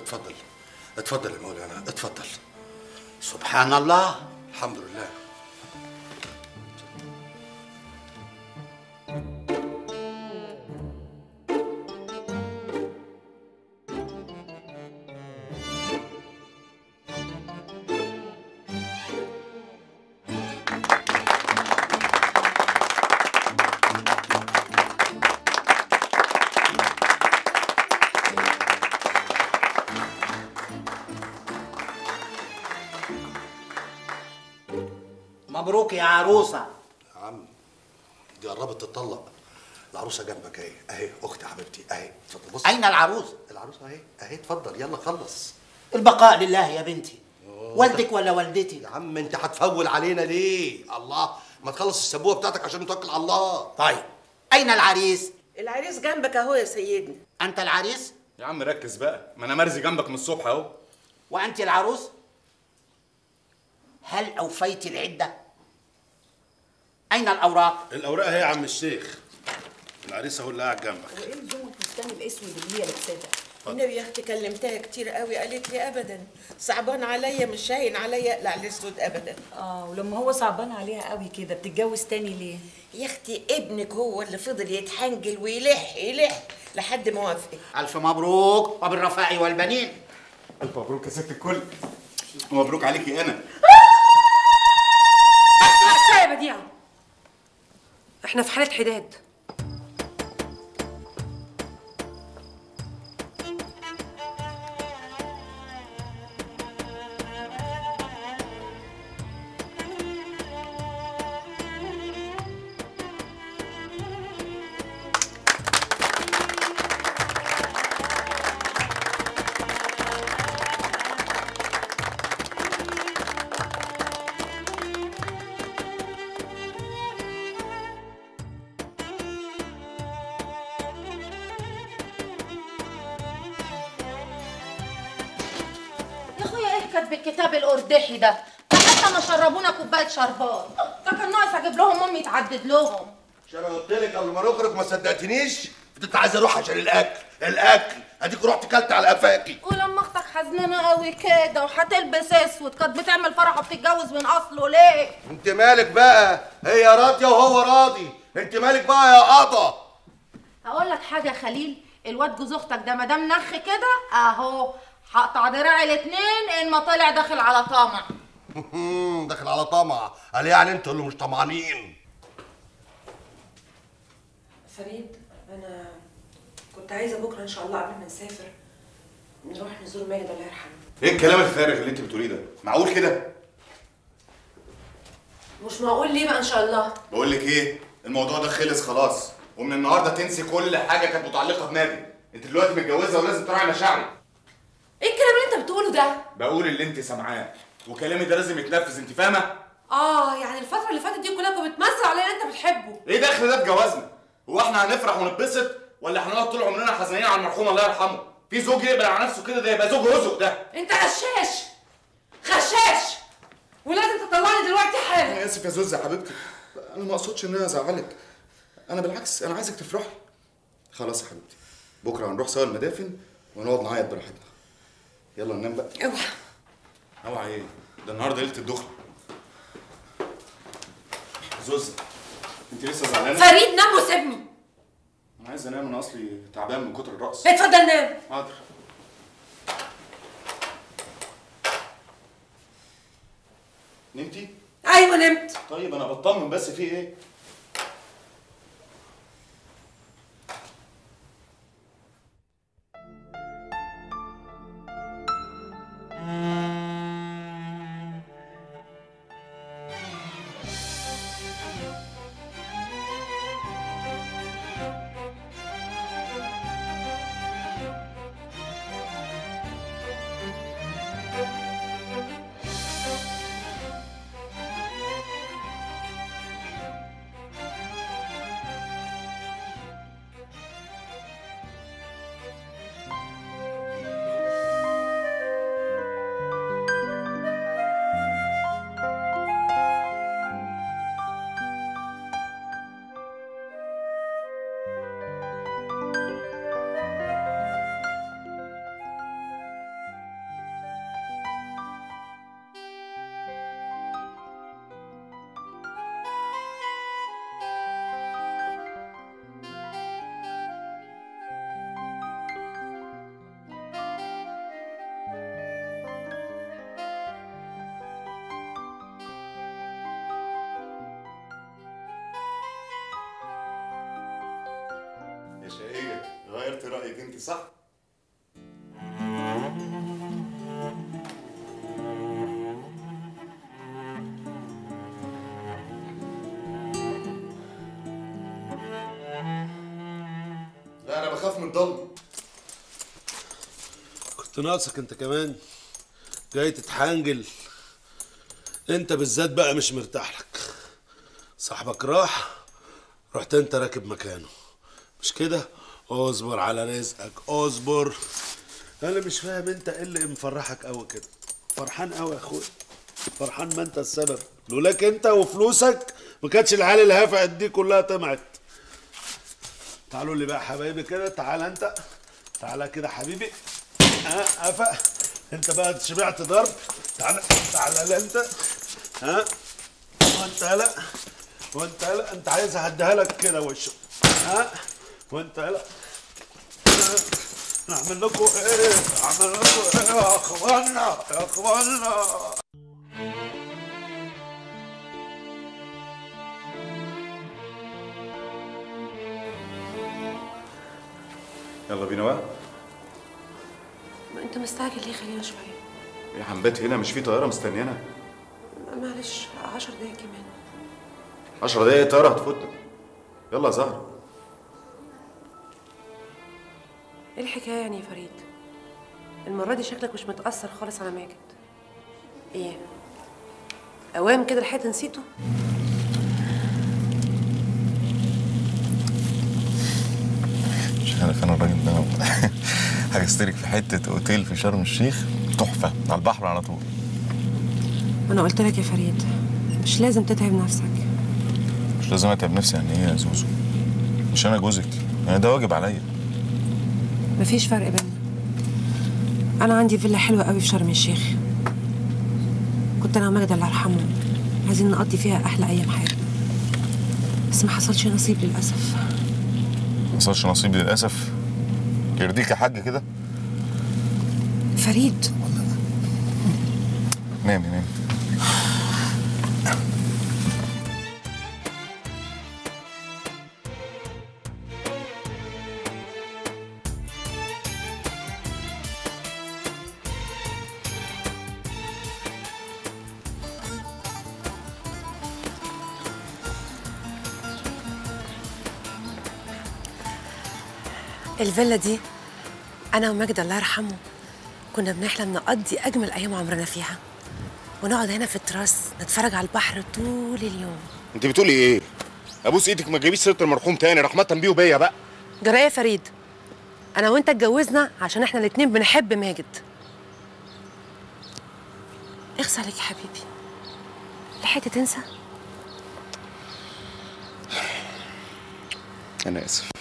اتفضل اتفضل يا مولانا اتفضل سبحان الله الحمد لله مبروك يا عروسة يا عم دي قربت تتطلق العروسه جنبك اهي اهي اختي حبيبتي اهي اتفضل بص أين العروس؟ العروسه اهي اهي اتفضل يلا خلص البقاء لله يا بنتي والدك ولا والدتي يا عم انت هتفول علينا ليه الله ما تخلص السبوه بتاعتك عشان نتوكل على الله طيب أين العريس؟ العريس جنبك اهو يا سيدنا أنت العريس يا عم ركز بقى ما انا مرزي جنبك من الصبح اهو وأنت العروس؟ هل أوفيت العدة؟ أين الأوراق؟ الاوراق اهي يا عم الشيخ العريس اهو اللي قاعد جنبك وايه لزوم الفستان الاسود اللي هي لابساه ده؟ النبي يا اختي كلمتها كتير قوي قالت لي ابدا صعبان عليا مش هاين عليا لا الاسود ابدا اه ولما هو صعبان عليها قوي كده بتتجوز تاني ليه؟ يا اختي ابنك هو اللي فضل يتحنجل ويلح يلح لحد ما وافق ألف مبروك وبالرفاع والبنين الف مبروك يا ست الكل ومبروك عليكي انا كفايه يا بديعه احنا في حاله حداد يا اخويا ايه كاتب الكتاب الاردحي ده ده حتى ما شربونا كوبايه شربات ده كان ناقص اجيب لهم امي تعدد لهم مش انا قلت لك قبل ما نخرج ما صدقتنيش كنت عايز اروح عشان الاكل الاكل اديك رحت كلت على قفاكي ولما اختك حزنانه قوي كده وهتلبس اسود كانت بتعمل فرح وبتتجوز من اصله ليه انت مالك بقى هي راضيه وهو راضي انت مالك بقى يا قضا هقول لك حاجه يا خليل الواد جوز اختك ده ما دام نخ كده اهو هقطع دراعي الاتنين ان ما طلع داخل على طمع داخل على طمع قال يعني انتوا اللي مش طمعانين فريد انا كنت عايزه بكره ان شاء الله قبل ما نسافر نروح نزور ماجد الله يرحمه ايه الكلام الفارغ اللي انت بتقوليه ده معقول كده مش معقول ليه بقى ان شاء الله بقول لك ايه الموضوع ده خلص خلاص ومن النهارده تنسي كل حاجه كانت متعلقه بنادي انت دلوقتي متجوزه ولازم تراعي مشاعري ايه الكلام اللي انت بتقوله ده بقول اللي انت سامعاه وكلامي ده لازم يتنفذ انت فاهمه اه يعني الفتره اللي فاتت دي كلها كنت بتمثل على ان انت بتحبه ايه دخل ده في جوازنا هو احنا هنفرح ونتبسط ولا هنقعد طول عمرنا حزينين على المرحوم الله يرحمه في زوج يقبل على نفسه كده ده يبقى زوج هزق ده انت غشاش غشاش ولازم تطلعني دلوقتي حالا انا اسف يا زوز يا حبيبتي انا ما اقصدش ان انا ازعلك انا بالعكس انا عايزك تفرحي خلاص يا حبيبتي بكره هنروح سوا المدافن ونقعد نعيط براحتنا يلا ننام بقى اوعى اوعى ايه ده النهارده ليله الدخله زوز انت لسه زعلانه فريد نام وسيبني انا عايز انام انا اصلي تعبان من كتر الرقص اتفضل نام حاضر نمتي ايوه نمت طيب انا بطمن بس في ايه رايك انت صح لا انا بخاف من الضلمه كنت ناقصك انت كمان جاي تتحنجل انت بالذات بقى مش مرتاح لك صاحبك راح رحت انت راكب مكانه مش كده اصبر على رزقك اصبر انا مش فاهم انت ايه اللي مفرحك قوي كده فرحان قوي يا اخويا فرحان ما انت السبب لولاك انت وفلوسك ما كانتش العيال الهفقت دي كلها طمعت تعالوا لي بقى يا حبايبي كده تعال انت تعالى كده حبيبي ها افا انت بقى شبعت ضرب تعالى تعالى لا انت ها وانت لا وانت لا انت عايز اهديها لك كده وش ها وانت لا ها؟ نعمل لكم ايه اعمل لكم ايه يا اخوانا يا اخوانا يلا بينا بقى ما انت مستعجل ليه خلينا شويه يا حنبات هنا مش في طياره مستنيانا معلش عشر دقايق كمان 10 دقايق الطياره هتفوتنا يلا يا زهره ايه الحكايه يعني يا فريد المره دي شكلك مش متاثر خالص على ماجد ايه اوام كده لحقت نسيته مش عارف انا الراجل ده هجستلك في حته اوتيل في شرم الشيخ تحفه على البحر على طول انا قلت لك يا فريد مش لازم تتعب نفسك مش لازم اتعب نفسي يعني ايه يا زوزو مش انا جوزك يعني ده واجب عليا مفيش فرق بيننا انا عندي فيلا حلوه قوي في شرم الشيخ كنت انا وماجد الله يرحمه عايزين نقضي فيها احلى ايام حياتنا بس ما حصلش نصيب للاسف ما حصلش نصيبي للاسف يرضيك يا حاج كده فريد نامي نامي الفيلا دي انا وماجد الله يرحمه كنا بنحلم نقضي اجمل ايام عمرنا فيها ونقعد هنا في التراس نتفرج على البحر طول اليوم انت بتقولي ايه ابوس ايدك ما تجيبيش سيره المرحوم تاني رحمه بيه وبيا بقى جرى ايه يا فريد انا وانت اتجوزنا عشان احنا الاتنين بنحب ماجد اخس عليك يا حبيبي لحقت تنسى انا اسف